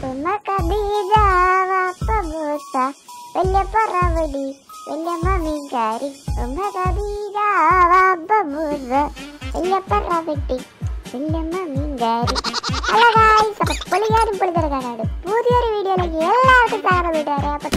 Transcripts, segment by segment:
തുമ്മക്ക ബീജ വാപ്പ മൂസ വലിയ പറവടി വലിയ മീൻകാരി തുമ്മക്ക ബീജ വാപ്പ മൂസ വലിയ പറവടി വലിയ മീൻകാരി ഹലോ ഗായ്സ് അപ്പൊ പൊളികാരും പൊളിതിറക്കാനാണ് പുതിയൊരു വീഡിയോയിലേക്ക് എല്ലാവർക്കും സ്വാഗതം വീട്ടുകാരെ അപ്പൊ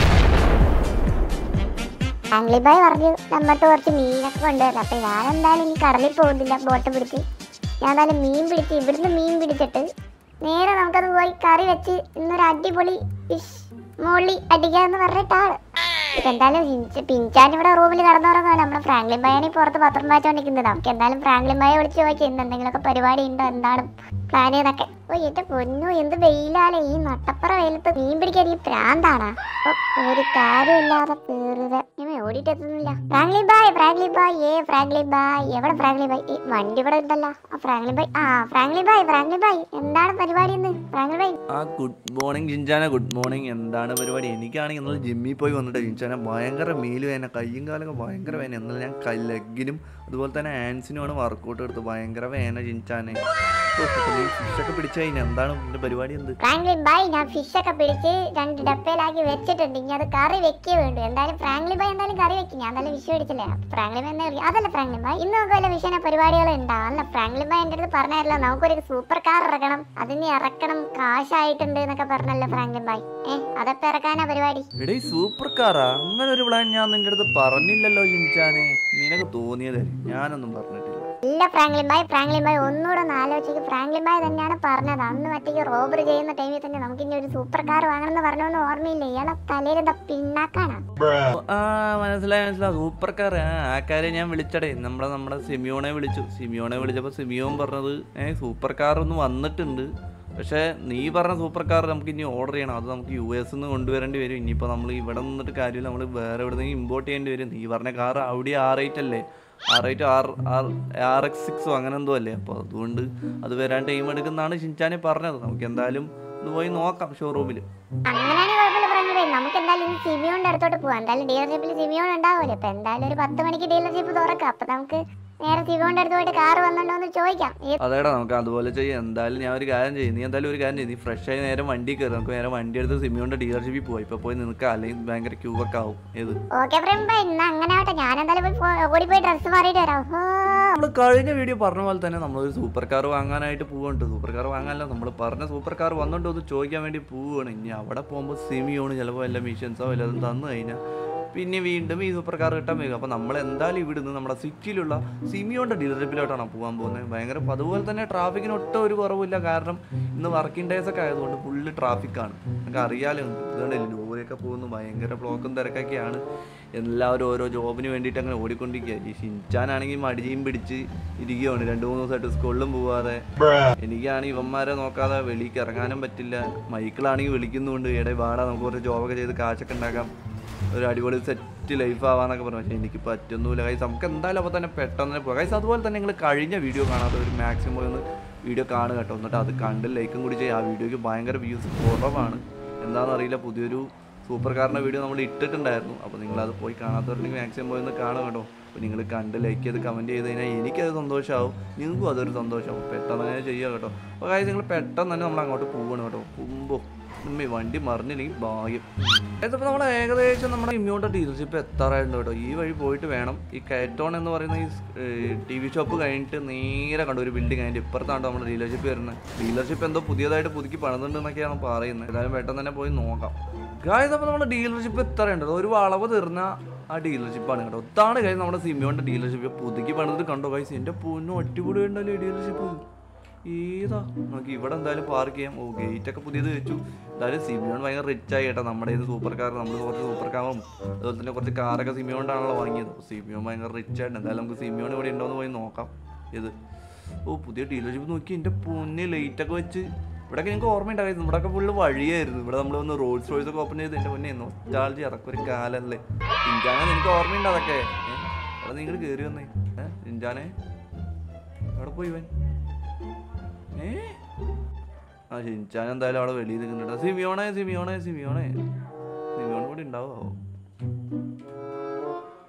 ആംഗ്ലി ബായ് പറഞ്ഞു നമ്മൾക്ക് കുറച്ച് മീനൊക്കെ കൊണ്ടുവരണം അപ്പൊ ഞാൻ എന്തായാലും ഇനി കടലിൽ പോകുന്നില്ല ബോട്ട് പിടിച്ച് ഞാൻ എന്തായാലും മീൻ പിടിച്ച് ഇവിടുന്ന് മീൻ പിടിച്ചിട്ട് നേരെ നമുക്കത് പോയി കറി വെച്ച് ഇന്നൊരു അടിപൊളി ഫിഷ് മോളി അടിക്കാന്ന് പറഞ്ഞിട്ടാണ് ഇപ്പൊ എന്തായാലും ഹിഞ്ച് പിഞ്ചാൻ ഇവിടെ റൂമിൽ കിടന്നുറങ്ങുക നമ്മുടെ ഫ്രാങ്ക്ലിൻ ബായാണ് ഈ പുറത്ത് പത്രം വായിച്ചോണ്ടിരിക്കുന്നത് നമുക്ക് എന്തായാലും ഫ്രാങ്ക്ലിൻ ബായെ വിളിച്ച് ചോദിക്കാം ഇന്ന് എന്തെങ്കിലുമൊക്കെ പരിപാടി ഉണ്ടോ എന്താണ് പ്ലാൻ ചെയ്തൊക്കെ ഓ എന്റെ പൊന്നു എന്ത് വെയിലാലേ ഈ നട്ടപ്പുറ വെയിലത്ത് മീൻ പിടിക്കാൻ ഈ പ്രാന്താണാ ഓ, ഒരു കാര്യമില്ലാതെ പേറുക ഇവൻ ഓടിയിട്ടെത്തുന്നില്ല ഫ്രാങ്ക്ലി ബായ് ഫ്രാങ്ക്ലി ബായ് ഏ ഫ്രാങ്ക്ലി ബായ് എവിടെ ഫ്രാങ്ക്ലി ബായ് ഈ വണ്ടി ഇവിടെ ഉണ്ടല്ലോ ആ ഫ്രാങ്ക്ലി ബായ് ആ ഫ്രാങ്ക്ലി ബായ് ഫ്രാങ്ക്ലി ബായ് എന്താണ് പരിപാടി ഇന്ന് ഫ്രാങ്ക്ലി ബായ് ആ ഗുഡ് മോർണിംഗ് ജിൻചാന ഗുഡ് മോർണിംഗ് എന്താണ് പരിപാടി എനിക്കാണെങ്കിൽ ഇന്നലെ ജിമ്മിൽ പോയി വന്നിട്ട് ജിൻചാന ഭയങ്കര മീല് വേന കയ്യും കാലൊക്കെ ഭയങ്കര വേന ഇന്നലെ ഞാൻ കൈ ലെഗിനും അതുപോലെ തന്നെ ഹാൻഡ്സിനുമാണ് വർക്കൗട്ട് എടുത്ത് ഭയങ്കര വേന ജിൻചാനെ ഫിഷൊക്കെ പിടിച്ചു കഴിഞ്ഞാൽ എന്താണ് ഇതിന്റെ പരിപാടി എന്ത് ഫ്രാങ്ക്ലിൻ ബായ് ഞാൻ ഫിഷ് ഒക്കെ പിടിച്ച് രണ്ട് ഡപ്പയിലാക്കി വെച്ചിട്ടുണ്ട് ഇനി അത് കറി വെക്കേ വേണ്ടു എന്തായാലും ഫ്രാങ്ക്ലിൻ ബായ് എന്തായാലും കറി വെക്കും ഞാൻ എന്തായാലും വിഷു പിടിച്ചില്ലേ അപ്പൊ ഫ്രാങ്ക്ലിൻ ബായ് എന്താ വിളിക്കുക അതല്ല ഫ്രാങ്ക്ലിൻ ബായ് ഇന്ന് നമുക്ക് വല്ല വിഷയന പരിപാടികൾ ഉണ്ടാവും അല്ല ഫ്രാങ്ക്ലിൻ ബായ് എൻ്റെ അടുത്ത് പറഞ്ഞായിരുന്നല്ലോ നമുക്കൊരു സൂപ്പർ കാർ ഇറക്കണം അതിന് ഇറക്കണം കാശായിട്ടുണ്ട് എന്നൊക്കെ പറഞ്ഞല്ലോ ഫ്രാങ്ക്ലിൻ ബായ് ഏഹ് അതൊക്കെ ഇറക്കാനാ പരിപാടി എടേ സൂപ്പർ കാറാ അങ്ങനെ ഒരു പ്ലാൻ ഞാൻ നിന്റെ അടുത്ത് പറഞ്ഞില്ലല്ലോ ജിൻചാനെ നിനക്ക് തോന്നിയതേ ഞാനൊന്നും പറഞ്ഞിട്ടില്ല ഇല്ല ഫ്രാങ്ക്ലിൻ ബായ് ഫ്രാങ്ക്ലിൻ ബായ് ഒന്നുകൂടെ ഒന്ന് ആലോചിക്ക് ഫ്രാങ്ക്ലിൻ ബായ് തന്നെയാണ് പറഞ്ഞത് അന്ന് മറ്റേക്ക് റോബറി ചെയ്യുന്ന ടൈമിൽ തന്നെ നമുക്ക് ഇനി ഒരു സൂപ്പർ കാർ വാങ്ങണമെന്ന് പറഞ്ഞൊന്നും ഓർമ്മയില്ല ഇയാളെ തലയിൽ എന്താ പിന്നാക്കാണ് ആ മനസ്സിലായി മനസ്സിലായി സൂപ്പർ കാർ ആ ആ കാര്യം ഞാൻ വിളിച്ചടേ നമ്മളെ നമ്മുടെ സിമിയോണെ വിളിച്ചു സിമിയോണെ വിളിച്ചപ്പോൾ സിമിയോൻ പറഞ്ഞത് ഏ സൂപ്പർ കാർ ഒന്ന് വന്നിട്ടുണ്ട് പക്ഷേ നീ പറഞ്ഞ സൂപ്പർ കാർ നമുക്ക് ഇനി ഓർഡർ ചെയ്യണം അത് നമുക്ക് യു എസ് നിന്ന് കൊണ്ടുവരേണ്ടി വരും ഇനിയിപ്പോൾ നമ്മൾ ഇവിടെ നിന്നിട്ട് കാര്യമില്ല നമ്മൾ വേറെ എവിടെ നിന്ന് ഇമ്പോർട്ട് ചെയ്യേണ്ടി വരും നീ പറഞ്ഞ കാർ അവിടെ ആർ എയ്റ്റ് അല്ലേ R eight R R R X സിക്സോ അങ്ങനെ എന്തോ അല്ലേ അപ്പോൾ അതുകൊണ്ട് അത് വരാൻ ടൈം എടുക്കുന്നതാണ് ഷിൻചാനെ പറഞ്ഞത് നമുക്ക് എന്തായാലും ഒന്ന് പോയി നോക്കാം ഷോറൂമിൽ അങ്ങനെയാണെങ്കിൽ കുഴപ്പമില്ല ഫ്രാങ്ക്ലിൻ ബായ് നമുക്ക് എന്തായാലും ഇന്ന് സിമിയോന്റെ അടുത്തോട്ട് പോവാം എന്തായാലും ഡീലർഷിപ്പിൽ സിമിയോൺ ഉണ്ടാവുമല്ലോ അപ്പൊ എന്തായാലും ഒരു പത്ത് മണിക്ക് ഡീലർഷിപ്പ് തുറക്കാം അപ്പൊ നമുക്ക് നേരെ സിമിയോന്റെ അടുത്ത് പോയിട്ട് കാർ വന്നിട്ടുണ്ടോ എന്ന് ചോദിക്കാം ഈ അതേടാ നമുക്ക് അതുപോലെ ചെയ്യാം എന്തായാലും ഞാൻ ഒരു കാര്യം ചെയ്യും നീ എന്തായാലും ഒരു കാര്യം ചെയ്യും നീ ഫ്രഷ് ആയി നേരെ വണ്ടി കയറി നമുക്ക് നേരെ വണ്ടി എടുത്ത് സിമിയോന്റെ ഡീലർഷിപ്പിൽ പോയി ഇപ്പോൾ പോയി നിൽക്കാം അല്ലെങ്കിൽ ഭയങ്കര ക്യൂ ഒക്കെ ആവും ഏത് ഓക്കെ ഫ്രണ്ട് ബായ് ഇന്ന് അങ്ങനെ ആവട്ടെ ഞാൻ എന്തായാലും പോയി പോ- ഓടി പോയി ഡ്രസ്സ് മാറിയിട്ട് വരാം ഹോ. നമ്മൾ കഴിഞ്ഞ വീഡിയോ പറഞ്ഞ പോലെ തന്നെ നമ്മളൊരു സൂപ്പർ കാർ വാങ്ങാനായിട്ട് പോവുന്നുണ്ട് സൂപ്പർ കാർ വാങ്ങാനല്ല നമ്മൾ പറഞ്ഞ സൂപ്പർ കാർ വന്നിട്ട് ഒന്ന് ചോദിക്കാൻ വേണ്ടി പോവുകയാണ് ഇനി അവിടെ പോകുമ്പോൾ സിമിയോണ് ചിലപ്പോൾ വല്ല മിഷൻസോ വല്ലതും തന്നു കഴിഞ്ഞാൽ പിന്നെ വീണ്ടും ഈ സൂപ്പർ കാർ കിട്ടാൻ വരും അപ്പോൾ നമ്മൾ എന്തായാലും ഇവിടുന്ന് നമ്മുടെ സിറ്റിയിലുള്ള സിമിയോന്റെ ഡീലർഷിപ്പിലോട്ടാണ് പോകാൻ പോകുന്നത് ഭയങ്കര അപ്പോൾ അതുപോലെ തന്നെ ട്രാഫിക്കിന് ഒട്ടും ഒരു കുറവില്ല കാരണം ഇന്ന് വർക്കിംഗ് ഡേയ്സ് ഒക്കെ ആയതുകൊണ്ട് ഫുള്ള് ട്രാഫിക്കാണ് നമുക്ക് അറിയാലോ ഇതുകൊണ്ടല്ലേ ലോറിയൊക്കെ പോകുന്നു ഭയങ്കര ബ്ലോക്കും തിരക്കൊക്കെയാണ് എല്ലാവരും ഓരോ ജോബിന് വേണ്ടിയിട്ട് അങ്ങനെ ഓടിക്കൊണ്ടിരിക്കുക ഈ ഷിൻചാനാണെങ്കിൽ മടിയും പിടിച്ച് ഇരിക്കുകയാണ് രണ്ട് മൂന്ന് ദിവസമായിട്ട് സ്കൂളിലും പോവാതെ എനിക്കാണെങ്കിൽ ഇവന്മാരെ നോക്കാതെ വെളിക്ക് ഇറങ്ങാനും പറ്റില്ല മൈക്കിളാണെങ്കിൽ വിളിക്കുന്നുണ്ട് ഇടയിൽ വാടാ നമുക്ക് കുറച്ച് ജോബൊക്കെ ചെയ്ത് കാശൊക്കെ ഉണ്ടാക്കാം ഒരു അടിപൊളി സെറ്റ് ലൈഫ് ആവാന്നൊക്കെ പറഞ്ഞു പക്ഷേ എനിക്ക് പറ്റുന്നില്ല കൈസ് നമുക്ക് എന്തായാലും അപ്പോൾ തന്നെ പെട്ടെന്ന് തന്നെ പോകാം കൈസ് അതുപോലെ തന്നെ നിങ്ങൾ കഴിഞ്ഞ വീഡിയോ കാണാതെ ഒരു മാക്സിമം ഒന്ന് വീഡിയോ കാണുക കേട്ടോ എന്നിട്ട് അത് കണ്ട് ലൈക്കും കൂടി ചെയ്യുക ആ വീഡിയോയ്ക്ക് ഭയങ്കര വ്യൂസ് കുറവാണ് എന്താണെന്ന് അറിയില്ല പുതിയൊരു സൂപ്പർ കാറിൻ്റെ വീഡിയോ നമ്മൾ ഇട്ടിട്ടുണ്ടായിരുന്നു അപ്പോൾ നിങ്ങളത് പോയി കാണാത്തവരുണ്ടെങ്കിൽ മാക്സിമം പോയി ഒന്ന് കാണുക കേട്ടോ അപ്പോൾ നിങ്ങൾ കണ്ട് ലൈക്ക് ചെയ്ത് കമൻറ്റ് ചെയ്ത് കഴിഞ്ഞാൽ എനിക്കത് സന്തോഷമാവും നിങ്ങൾക്കും അതൊരു സന്തോഷമാവും പെട്ടെന്ന് തന്നെ ചെയ്യുക കേട്ടോ അപ്പോൾ കാര്യം നിങ്ങൾ പെട്ടെന്ന് തന്നെ നമ്മൾ അങ്ങോട്ട് പോവുകയാണ് കേട്ടോ പോകുമ്പോൾ ഉമ്മി വണ്ടി മറിഞ്ഞില്ലെങ്കിൽ ഭാഗ്യം ഇതിപ്പോൾ നമ്മൾ ഏകദേശം നമ്മുടെ ഇമ്മ്യൂണിറ്റി ഡീലർഷിപ്പ് എത്താറായിട്ടുണ്ട് കേട്ടോ ഈ വഴി പോയിട്ട് വേണം ഈ കയറ്റോൺ എന്ന് പറയുന്ന ഈ ടി വി ഷോപ്പ് കഴിഞ്ഞിട്ട് നേരെ കണ്ടു ഒരു ബിൽഡിംഗ് അതിൻ്റെ ഇപ്പുറത്താണ് നമ്മുടെ ഡീലർഷിപ്പ് വരുന്നത് ഡീലർഷിപ്പ് എന്തോ പുതിയതായിട്ട് പുതുക്കി പണിതുണ്ടെന്നൊക്കെയാണ് പറയുന്നത് ഏതായാലും പെട്ടെന്ന് തന്നെ പോയി നോക്കാം ഗായ്സ് അപ്പോൾ നമ്മുടെ ഡീലർഷിപ്പ് എത്രയുണ്ട് ഒരു വളവ് തീർന്ന ആ ഡീലർഷിപ്പാണ് കേട്ടോ ഒത്താണ് കഴിഞ്ഞ് നമ്മുടെ സിമിയോൻ്റെ ഡീലർഷിപ്പ് പുതുക്കി പണിതിട്ട് കണ്ടോ ഗൈസ് എൻ്റെ പൊന്നും അടിപൊളി ഉണ്ടല്ലേ ഡീലർഷിപ്പ് ഏതാ നമുക്ക് ഇവിടെ എന്തായാലും പാർക്ക് ചെയ്യാം ഓ ഗേറ്റ് ഒക്കെ പുതിയത് വെച്ചു എന്തായാലും സിമിയോൺ ഭയങ്കര റിച്ച് ആയി കേട്ടോ നമ്മുടെ ഇത് സൂപ്പർ കാർ നമ്മൾ കുറച്ച് സൂപ്പർ കാറും അതുപോലെ തന്നെ കുറച്ച് കാറൊക്കെ സിമിയോണ്ടാണല്ലോ വാങ്ങിയത് അപ്പോൾ സിമിയോൺ ഭയങ്കര റിച്ച് ആയിട്ട് എന്തായാലും നമുക്ക് സിമിയോൺ ഇവിടെ ഉണ്ടോ എന്ന് പോയി നോക്കാം ഇത് ഓ പുതിയ ഡീലർഷിപ്പ് നോക്കി എൻ്റെ പൊന്ന് ലൈറ്റ് ഒക്കെ വെച്ച് ഇവിടെയൊക്കെ നിങ്ങൾക്ക് ഓർമ്മയുണ്ടായിരുന്നു ഇവിടെയൊക്കെ ഫുള്ള് വഴിയായിരുന്നു ഇവിടെ നമ്മൾ ഒന്ന് റോഡ്സ് റോയ്സ് ഒക്കെ ഓപ്പൺ ചെയ്ത് എൻ്റെ പൊന്നെ നൊസ്റ്റാൾജി അതൊക്കെ ഒരു കാലല്ലേ ഇഞ്ചാനെ നിനക്ക് ഓർമ്മയുണ്ട് അതൊക്കെ ഏ? അവിടെ നിങ്ങൾ കയറി വന്നേ ഏഹ് ഇഞ്ചാനെ അവിടെ പോയി ഇവൻ ഏ ആ ഷിൻചാൻ എന്തായാലും അവിടെ വെളിയിൽ നിൽക്കുന്നുണ്ട് സിമിയോണേ സിമിയോണേ സിമിയോണേ സിമിയോൺ കൂടി ഉണ്ടാവോ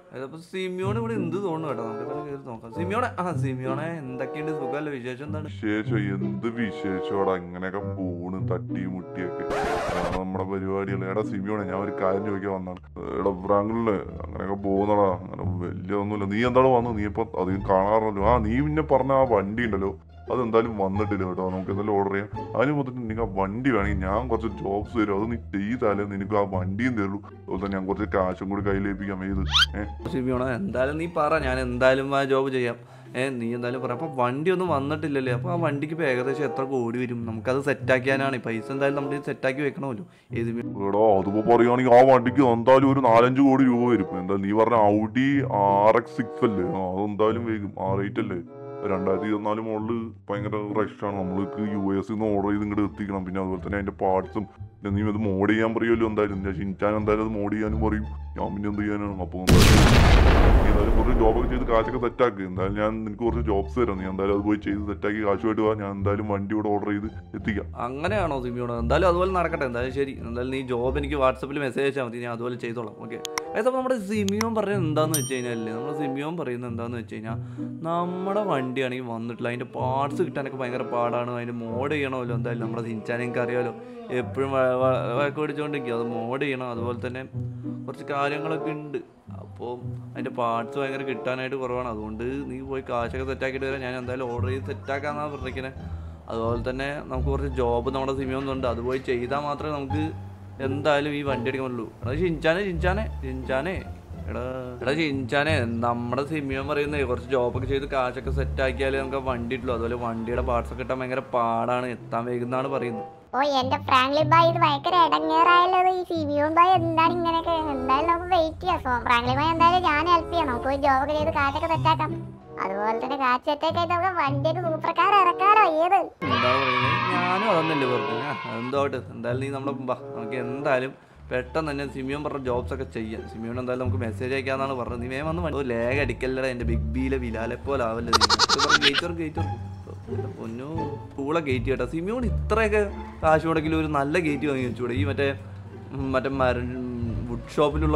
അതിപ്പോ സിമിയോണ് ഇവിടെ എന്ത് തോന്നുന്നു കേട്ടോ നമുക്ക് എന്തായാലും കയറി നോക്കാം സിമിയോണെ ആ സിമിയോണെ എന്തൊക്കെയുണ്ട് സുഖമല്ല വിശേഷം എന്താണ് വിശേഷം എന്ത് വിശേഷോടാ ഇങ്ങനെയൊക്കെ പോണ് തട്ടി മുട്ടിയൊക്കെ അതാണ് നമ്മുടെ പരിപാടികൾ എടാ സിമിയോടെ ഞാൻ ഒരു കാര്യം ചോദിക്കാൻ വന്നാണ് എടാ ഫ്രാങ്കിളില് അങ്ങനെയൊക്കെ പോകുന്നടാ അങ്ങനെ വലിയ ഒന്നുമില്ല നീ എന്താണ് വന്നു നീ ഇപ്പൊ അധികം കാണാറല്ലോ ആ നീ പിന്നെ പറഞ്ഞ ആ വണ്ടി ഉണ്ടല്ലോ അതെന്തായാലും വന്നിട്ടില്ല കേട്ടോ നമുക്ക് എന്തായാലും ഓർഡർ ചെയ്യാം അതിന് മൊത്തത്തിൽ നിനക്ക് ആ വണ്ടി വേണമെങ്കിൽ ഞാൻ കുറച്ച് ജോബ്സ് തരും അത് നീ ചെയ്താലേ നിനക്ക് ആ വണ്ടിയും തരുള്ളൂ അതുപോലെ തന്നെ ഞാൻ കുറച്ച് കാശും കൂടി കയ്യിലേൽപ്പിക്കാം ഏത് ഏഹ് സിമിയോണെ എന്തായാലും നീ പറ ഞാൻ എന്തായാലും ആ ജോബ് ചെയ്യാം ഏ നീ എന്തായാലും പറ അപ്പോൾ വണ്ടി ഒന്നും വന്നിട്ടില്ലല്ലേ അപ്പോൾ ആ വണ്ടിക്ക് ഇപ്പോൾ ഏകദേശം എത്ര കോടി വരും നമുക്കത് സെറ്റാക്കിയാനാണ് ഈ പൈസ എന്തായാലും നമ്മൾ സെറ്റാക്കി വെക്കണമല്ലോ ഏത് എടാ അതിപ്പോ പറയുകയാണെങ്കിൽ ആ വണ്ടിക്ക് എന്തായാലും ഒരു നാലഞ്ച് കോടി രൂപ വരും എന്താ നീ പറഞ്ഞ ഔഡി ആർ എക്സ് സിക്സ് അല്ലേ ആ അതെന്തായാലും വേഗം ആർ എയ്റ്റ് അല്ലേ രണ്ടായിരത്തി ഇരുപത്തിനാല് മോഡല് ഭയങ്കര റഷാണ് നമ്മൾക്ക് യു എസ് നിന്ന് ഓർഡർ ചെയ്ത് ഇങ്ങോട്ട് എത്തിക്കണം പിന്നെ അതുപോലെ തന്നെ അതിന്റെ പാർട്സും പിന്നെ നീ അത് മോഡ് ചെയ്യാൻ പറയുമല്ലോ എന്തായാലും ഞാൻ ഷിൻചാൻ എന്തായാലും അത് മോഡ് ചെയ്യാനും പറയും ഞാൻ പിന്നെ എന്ത് ചെയ്യാനാണ് അപ്പോൾ എന്തായാലും കുറച്ച് ജോബൊക്കെ ചെയ്ത് കാശൊക്കെ സെറ്റാക്ക് എന്തായാലും ഞാൻ നിനക്ക് കുറച്ച് ജോബ്സ് തരാം നീ എന്തായാലും അത് പോയി ചെയ്ത് സെറ്റാക്കി കാശുമായിട്ട് പോവാ ഞാൻ എന്തായാലും വണ്ടി ഇവിടെ ഓർഡർ ചെയ്ത് എത്തിക്കാം അങ്ങനെയാണോ സിമിയോണോ എന്തായാലും അതുപോലെ നടക്കട്ടെ എന്തായാലും ശരി എന്തായാലും നീ ജോബ് എനിക്ക് വാട്സപ്പിൽ മെസ്സേജ് അയച്ചാൽ മതി ഞാൻ അതുപോലെ ചെയ്തോളാം ഓക്കെ അപ്പോൾ നമ്മുടെ സിമിയോൻ പറയുന്നത് എന്താന്ന് വെച്ച് കഴിഞ്ഞാൽ നമ്മുടെ സിമിയോൻ പറയുന്നത് എന്താന്ന് വെച്ച് കഴിഞ്ഞാൽ നമ്മുടെ വണ്ടിയാണെങ്കിൽ വന്നിട്ടില്ല അതിൻ്റെ പാർട്സ് കിട്ടാനൊക്കെ ഭയങ്കര പാടാണ് അതിൻ്റെ മോഡ് ചെയ്യണമല്ലോ എന്തായാലും നമ്മുടെ സിൻചാൻ എനിക്ക് അറിയാമല്ലോ എപ്പോഴും വഴക്ക് പിടിച്ചുകൊണ്ടിരിക്കും അത് മോഡ് ചെയ്യണം അതുപോലെ തന്നെ കുറച്ച് കാര്യങ്ങളൊക്കെ ഉണ്ട് അപ്പോൾ അതിൻ്റെ പാർട്സ് ഭയങ്കര കിട്ടാനായിട്ട് കുറവാണ് അതുകൊണ്ട് നീ പോയി കാശൊക്കെ സെറ്റാക്കിയിട്ട് വരാം ഞാൻ എന്തായാലും ഓർഡർ ചെയ്ത് സെറ്റാക്കാന്നാണ് പറഞ്ഞിരിക്കുന്നത് അതുപോലെ തന്നെ നമുക്ക് കുറച്ച് ജോബ് നമ്മുടെ സിമിയൊന്നുണ്ട് അത് പോയി ചെയ്താൽ മാത്രമേ നമുക്ക് എന്തായാലും ഈ വണ്ടി എടുക്കാൻ പറ്റുള്ളൂ എടാ ഷിൻചാനെ ഷിൻചാനെ ഷിൻചാനെ എടാ എടാ ഷിൻചാനെ നമ്മുടെ സിമിയോൻ പറയുന്നത് കുറച്ച് ജോബൊക്കെ ചെയ്ത് കാശൊക്കെ സെറ്റ് ആക്കിയാലേ നമുക്ക് വണ്ടി ഇട്ടുള്ളൂ അതുപോലെ വണ്ടിയുടെ പാർട്സ് ഒക്കെ കിട്ടാൻ ഭയങ്കര പാടാണ് എത്താൻ വൈകുന്നാണ് പറയുന്നത് ഓ എന്റെ ഫ്രാങ്ക്ലിൻ ബായ് ഇത് ഭയങ്കര ഇടങ്ങേറായല്ലോ ഇത്. ഈ സിമിയോൺ ബായ് എന്താണ് ഇങ്ങനെയൊക്കെ എന്തായാലും നമുക്ക് വെയിറ്റ് ചെയ്യാം സോ ഫ്രാങ്ക്ലിൻ ബായ് എന്തായാലും ഞാൻ ഹെൽപ്പ് ചെയ്യാം നമുക്ക് പോയി ജോബൊക്കെ ചെയ്ത് കാശൊക്കെ സെറ്റാക്കാം അതുപോലെ തന്നെ കാശ് സെറ്റാക്കി നമുക്ക് വണ്ടിയൊക്കെ സൂപ്പർ കാർ ഇറക്കാലോ ഏത് എന്താ പറയുന്നത് ഞാനും അതൊന്നല്ലേ പറഞ്ഞു ആ എന്തോട്ട് എന്തായാലും നീ നമ്മുടെ വാ നമുക്ക് എന്തായാലും പെട്ടെന്ന് തന്നെ സിമിയോൻ പറഞ്ഞ ജോബ്സ് ഒക്കെ ചെയ്യാം സിമിയോൻ എന്തായാലും നമുക്ക് മെസ്സേജ് അയക്കാന്നാണ് പറഞ്ഞത് നീ വേഗം വന്ന് വണ്ടി- ഓ ലേഖ അടിക്കല്ലട എൻ്റെ ബിഗ് ബിയിലെ വിലാലെ പോലെ ആവല്ലേ ഗേറ്റർ ഗേറ്റർ പൊന്നു പൂളെ ഗേറ്റ് കേട്ടോ സിമിയോൺ ഇത്രയൊക്കെ കാശ് മുടക്കിൽ ഒരു നല്ല ഗേറ്റ് വാങ്ങി വെച്ചൂടെ ഈ മറ്റേ ഉം, മറ്റേ മര വുഡ് ഷോപ്പിലുള്ള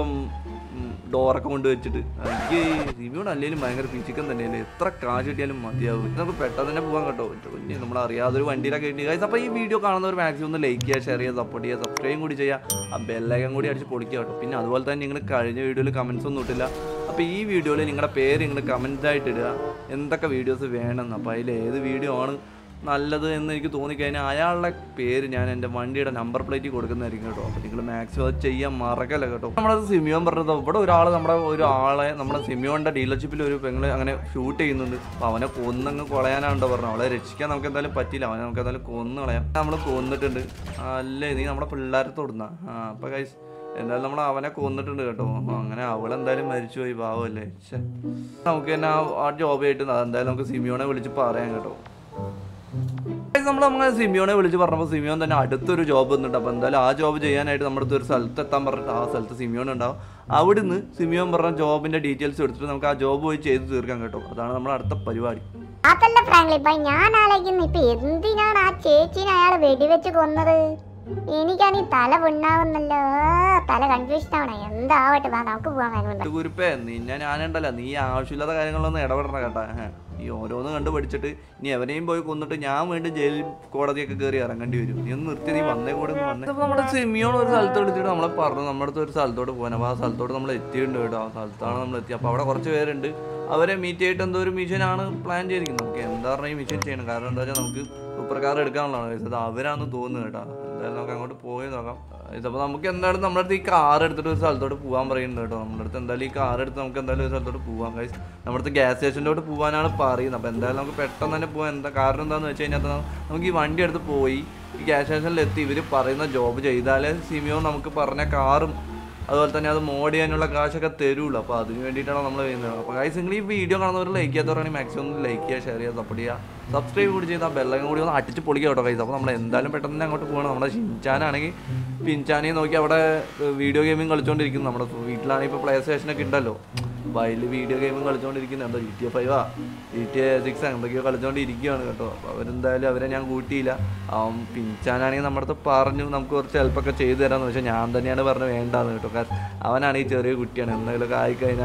ഡോറൊക്കെ കൊണ്ട് വെച്ചിട്ട് എനിക്ക് സിമിയോട് അല്ലെങ്കിലും ഭയങ്കര പിച്ചിക്കൻ തന്നെയല്ലേ എത്ര കാശ് കിട്ടിയാലും മതിയാവും ഇത് നമുക്ക് പെട്ടെന്ന് തന്നെ പോകാൻ കേട്ടോ പിന്നെ നമ്മൾ അറിയാതൊരു വണ്ടിയിലൊക്കെ കിട്ടി ഗൈസ് അപ്പോൾ ഈ വീഡിയോ കാണുന്നവർ മാക്സിമം ഒന്ന് ലൈക്ക് ചെയ്യുക ഷെയർ ചെയ്യുക സപ്പോർട്ട് ചെയ്യുക സബ്സ്ക്രൈബ് കൂടി ചെയ്യുക ആ ബെല്ലൈക്കൻ കൂടി അടിച്ച് പൊളിക്കുക കേട്ടോ പിന്നെ അതുപോലെ തന്നെ നിങ്ങൾ കഴിഞ്ഞ വീഡിയോയിൽ കമൻസ് ഒന്നും ഇട്ടില്ല അപ്പോൾ ഈ വീഡിയോയിൽ നിങ്ങളുടെ പേര് നിങ്ങൾ കമൻ്റ് ആയിട്ട് ഇടുക എന്തൊക്കെ വീഡിയോസ് വേണമെന്ന് അപ്പോൾ അതിൽ ഏത് വീഡിയോ ആണ് നല്ലത് എന്ന് എനിക്ക് തോന്നിക്കഴിഞ്ഞാൽ അയാളുടെ പേര് ഞാൻ എൻ്റെ വണ്ടിയുടെ നമ്പർ പ്ലേറ്റ് കൊടുക്കുന്നതായിരിക്കും കേട്ടോ അപ്പോൾ നിങ്ങൾ മാക്സിമം അത് ചെയ്യാൻ മറക്കല്ല കേട്ടോ നമ്മളത് സിമിയോൻ പറഞ്ഞത് ഇവിടെ ഒരാൾ നമ്മുടെ ഒരാളെ നമ്മുടെ സിമിയോൻ്റെ ഡീലർഷിപ്പിൽ ഒരു പെങ്ങൾ അങ്ങനെ ഷൂട്ട് ചെയ്യുന്നുണ്ട് അപ്പോൾ അവനെ കൊന്നങ്ങ് കൊളയാനാണ്ടോ പറഞ്ഞു അവളെ രക്ഷിക്കാൻ നമുക്ക് എന്തായാലും പറ്റില്ല അവനെ നമുക്ക് എന്തായാലും കൊന്നു കളയാം നമ്മൾ കൊന്നിട്ടുണ്ട് അല്ലേ നീ നമ്മുടെ പിള്ളേരെ തൊടുന്ന ആ അപ്പോൾ കൈസ് എന്തായാലും നമ്മൾ അവനെ കൊന്നിട്ടുണ്ട് കേട്ടോ അങ്ങനെ അവളെന്തായാലും മരിച്ചുപോയി പാവമല്ലേ ശ്ശെ. നമുക്ക് തന്നെ ആ- ആ ജോബ് ആയിട്ട് എന്തായാലും നമുക്ക് സിമിയോനെ വിളിച്ച് പറയാം കേട്ടോ നമ്മൾ നമ്മൾ സിമിയോനെ വിളിച്ച് പറഞ്ഞപ്പോൾ സിമിയോൻ തന്നെ അടുത്തൊരു ജോബ് വന്നിട്ട് അപ്പോൾ എന്തായാലും ആ ജോബ് ചെയ്യാനായിട്ട് നമ്മുടെ അടുത്ത് ഒരു സ്ഥലത്ത് എത്താൻ പറഞ്ഞിട്ട് ആ സ്ഥലത്ത് സിമിയോൻ ഉണ്ടാവും അവിടുന്ന് സിമിയോൻ പറഞ്ഞ ജോബിന്റെ ഡീറ്റെയിൽസ് എടുത്തിട്ട് നമുക്ക് ആ ജോബ് പോയി ചെയ്ത് തീർക്കാം കേട്ടോ അതാണ് നമ്മുടെ അടുത്ത പരിപാടി അതല്ല ഫ്രാങ്ക്ലിൻ ബായ് ഞാൻ ആലോചിക്കുന്നു ഇപ്പൊ എന്തിനാണ് ആ ചേച്ചിനെ അയാൾ വെടിവെച്ച് കൊന്നത് എനിക്കാണെങ്കിൽ തല പുണ്ണാവുന്നല്ലോ ആ, തല കൺഫ്യൂഷൻ ആവണേ എന്താവട്ടെ വാ നമുക്ക് പോവാൻ വേഗം കുരുപ്പേ നിന്നെ ഞാനുണ്ടല്ലോ നീ ആവശ്യമില്ലാത്ത കാര്യങ്ങളൊന്നും ഇടപെടണം കേട്ടാ ഏഹ്. നീ ഓരോന്ന് കണ്ട് പഠിച്ചിട്ട് ഇനി എവനെയും പോയി കൊന്നിട്ട് ഞാൻ വീണ്ടും ജയിൽ കോടതിയൊക്കെ കയറി ഇറങ്ങേണ്ടി വരും നീ ഒന്ന് നിർത്തി നീ വന്നേ കൂടെ ഒന്ന് വന്നേ അപ്പോൾ നമ്മുടെ സെമിയോൺ ഒരു സ്ഥലത്ത് വിളിച്ചിട്ട് നമ്മളെ പറഞ്ഞു നമ്മുടെ അടുത്ത് ഒരു സ്ഥലത്തോട്ട് പോകാൻ അപ്പോൾ ആ സ്ഥലത്തോട്ട് നമ്മൾ എത്തിയിട്ടുണ്ട് കേട്ടോ ആ സ്ഥലത്താണ് നമ്മൾ എത്തി അപ്പോൾ അവിടെ കുറച്ച് പേരുണ്ട് അവരെ മീറ്റ് ചെയ്തിട്ട് എന്തോ ഒരു മിഷനാണ് പ്ലാൻ ചെയ്തിരിക്കുന്നത് നമുക്ക് എന്താ പറഞ്ഞാൽ ഈ മിഷൻ ചെയ്യണം കാരണം എന്താ വെച്ചാൽ നമുക്ക് സൂപ്പർ കാർ എടുക്കാനുള്ളതാണ് ഇത് അവരാന്ന് തോന്നുന്നു കേട്ടോ എന്തായാലും നമുക്ക് അങ്ങോട്ട് പോയി നോക്കാം ഇതപ്പോൾ നമുക്ക് എന്തായാലും നമ്മുടെ അടുത്ത് ഈ കാർ എടുത്തിട്ട് ഒരു സ്ഥലത്തോട്ട് പോകാൻ പറയുന്നുണ്ട് കേട്ടോ നമ്മുടെ അടുത്ത് എന്തായാലും ഈ കാർ എടുത്ത് നമുക്ക് എന്തായാലും ഒരു സ്ഥലത്തോട്ട് പോകാം ഗൈസ് നമ്മുടെ അടുത്ത് ഗ്യാസ് സ്റ്റേഷനിലോട്ട് പോകാനാണ് പറയുന്നത് അപ്പോൾ എന്തായാലും നമുക്ക് പെട്ടെന്ന് തന്നെ പോകാൻ എന്താ കാരണം എന്താണെന്ന് വെച്ച് കഴിഞ്ഞാൽ നമുക്ക് ഈ വണ്ടി എടുത്ത് പോയി ഈ ഗ്യാസ് സ്റ്റേഷനിൽ എത്തി ഇവർ പറയുന്ന ജോബ് ചെയ്താലേ സിമിയോ നമുക്ക് പറഞ്ഞ കാറും അതുപോലെ തന്നെ അത് മോഡ് ചെയ്യാനുള്ള കാശൊക്കെ തരുള്ളൂ അപ്പോൾ അതിന് വേണ്ടിയിട്ടാണ് നമ്മൾ ചെയ്യുന്നത് അപ്പോൾ ഗൈസ് നിങ്ങൾ ഈ വീഡിയോ കാണുന്നവർ ലൈക്ക് ചെയ്യാത്തവരാണെങ്കിൽ മാക്സിമം ഒന്ന് ലൈക്ക് ചെയ്യുക ഷെയർ ചെയ്യുക സപ്പോർട്ട് ചെയ്യുക സബ്സ്ക്രൈബ് കൂടി ചെയ്താൽ ബെല്ലകം കൂടി ഒന്ന് അടിച്ച് പൊളിക്കുക കേട്ടോ ഗൈസ് അപ്പോൾ നമ്മൾ എന്തായാലും പെട്ടെന്ന് തന്നെ അങ്ങോട്ട് പോകണം നമ്മുടെ ഷിൻചാനാണെങ്കിൽ പിൻചാനെ നോക്കി അവിടെ വീഡിയോ ഗെയിമിങ് കളിച്ചുകൊണ്ടിരിക്കുന്നു നമ്മുടെ വീട്ടിലാണെങ്കിൽ ഇപ്പോൾ പ്ലേ സ്റ്റേഷനൊക്കെ ഉണ്ടല്ലോ അപ്പോൾ അതിൽ വീഡിയോ ഗെയിമും കളിച്ചുകൊണ്ടിരിക്കുന്നത് എന്താ ജി ടി എ ഫൈവാ ജി ടി എ സിക്സ് എന്തൊക്കെയോ കളിച്ചുകൊണ്ടിരിക്കുകയാണ് കേട്ടോ അപ്പോൾ അവരെന്തായാലും അവരെ ഞാൻ കൂട്ടിയില്ല അവൻ പിഞ്ചാനാണെങ്കിൽ നമ്മുടെ അടുത്ത് പറഞ്ഞു നമുക്ക് കുറച്ച് ഹെൽപ്പൊക്കെ ചെയ്തു തരാമെന്ന് പക്ഷേ ഞാൻ തന്നെയാണ് പറഞ്ഞു വേണ്ടാന്ന് കേട്ടോ കാരണം അവനാണെങ്കിൽ ചെറിയ കുട്ടിയാണ് എന്തെങ്കിലുമൊക്കെ ആയിക്കഴിഞ്ഞാൽ